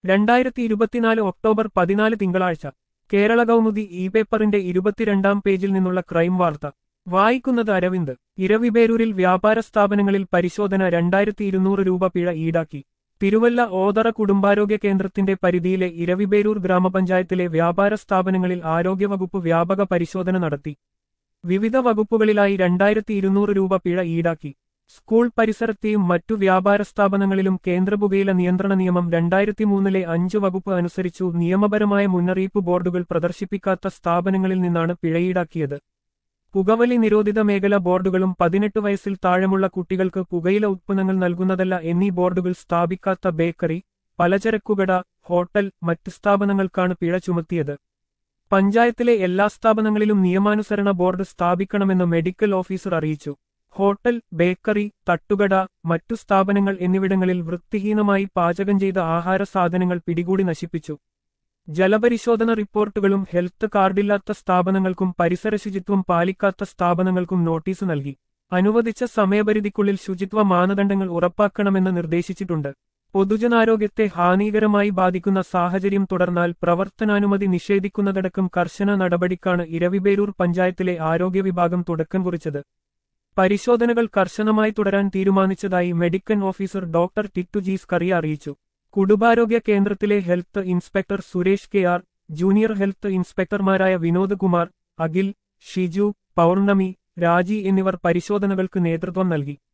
രണ്ടായിരത്തി ഇരുപത്തിനാല് ഒക്ടോബർ പതിനാല് തിങ്കളാഴ്ച കേരള കൗമുദി ഇ പേപ്പറിന്റെ ഇരുപത്തിരണ്ടാം പേജിൽ നിന്നുള്ള ക്രൈം വാർത്ത വായിക്കുന്നത് അരവിന്ദ് ഇരവിബേരൂരിൽ വ്യാപാര സ്ഥാപനങ്ങളിൽ പരിശോധന രണ്ടായിരത്തി ഇരുന്നൂറ് രൂപ പിഴ ഈടാക്കി തിരുവല്ല ഓതറ കുടുംബാരോഗ്യ കേന്ദ്രത്തിന്റെ പരിധിയിലെ ഇരവിബേരൂർ ഗ്രാമപഞ്ചായത്തിലെ വ്യാപാര സ്ഥാപനങ്ങളിൽ ആരോഗ്യവകുപ്പ് വ്യാപക പരിശോധന നടത്തി വിവിധ വകുപ്പുകളിലായി രണ്ടായിരത്തി ഇരുന്നൂറ് രൂപ പിഴ ഈടാക്കി സ്കൂൾ പരിസരത്തെയും മറ്റു വ്യാപാര സ്ഥാപനങ്ങളിലും കേന്ദ്രപുകയില നിയന്ത്രണ നിയമം രണ്ടായിരത്തി മൂന്നിലെ അഞ്ച് വകുപ്പ് അനുസരിച്ചു നിയമപരമായ മുന്നറിയിപ്പ് ബോർഡുകൾ പ്രദർശിപ്പിക്കാത്ത സ്ഥാപനങ്ങളിൽ നിന്നാണ് പിഴ ഈടാക്കിയത് പുകവലി നിരോധിത മേഖല ബോർഡുകളും പതിനെട്ട് വയസ്സിൽ താഴെയുള്ള കുട്ടികൾക്ക് പുകയില ഉത്പന്നങ്ങൾ നൽകുന്നതല്ല എന്നീ ബോർഡുകൾ സ്ഥാപിക്കാത്ത ബേക്കറി പലചരക്കുകട ഹോട്ടൽ മറ്റ് സ്ഥാപനങ്ങൾക്കാണ് പിഴ ചുമത്തിയത് പഞ്ചായത്തിലെ എല്ലാ സ്ഥാപനങ്ങളിലും നിയമാനുസരണ ബോർഡ് സ്ഥാപിക്കണമെന്ന് മെഡിക്കൽ ഓഫീസർ അറിയിച്ചു ഹോട്ടൽ ബേക്കറി തട്ടുകട മറ്റു സ്ഥാപനങ്ങൾ എന്നിവിടങ്ങളിൽ വൃത്തിഹീനമായി പാചകം ചെയ്ത ആഹാര സാധനങ്ങൾ പിടികൂടി നശിപ്പിച്ചു ജലപരിശോധന റിപ്പോർട്ടുകളും ഹെൽത്ത് കാർഡില്ലാത്ത സ്ഥാപനങ്ങൾക്കും പരിസര ശുചിത്വം പാലിക്കാത്ത സ്ഥാപനങ്ങൾക്കും നോട്ടീസ് നൽകി അനുവദിച്ച സമയപരിധിക്കുള്ളിൽ ശുചിത്വ മാനദണ്ഡങ്ങൾ ഉറപ്പാക്കണമെന്ന് നിർദ്ദേശിച്ചിട്ടുണ്ട് പൊതുജനാരോഗ്യത്തെ ഹാനികരമായി ബാധിക്കുന്ന സാഹചര്യം തുടർന്നാൽ പ്രവർത്തനാനുമതി നിഷേധിക്കുന്നതടക്കം കർശന നടപടിക്കാണ് ഇരവിബേരൂർ പഞ്ചായത്തിലെ ആരോഗ്യ വിഭാഗം തുടക്കം കുറിച്ചത് പരിശോധനകൾ കർശനമായി തുടരാൻ തീരുമാനിച്ചതായി medical officer doctor Tittu Jees Kuriya അറിയിച്ചു കുടുംബാരോഗ്യ കേന്ദ്രത്തിലെ health inspector Suresh K R junior health ഇൻസ്പെക്ടർമാരായ വിനോദ് കുമാർ അഖിൽ ഷിജു പൗർണമി രാജി എന്നിവർ പരിശോധനകൾക്ക് നേതൃത്വം നൽകി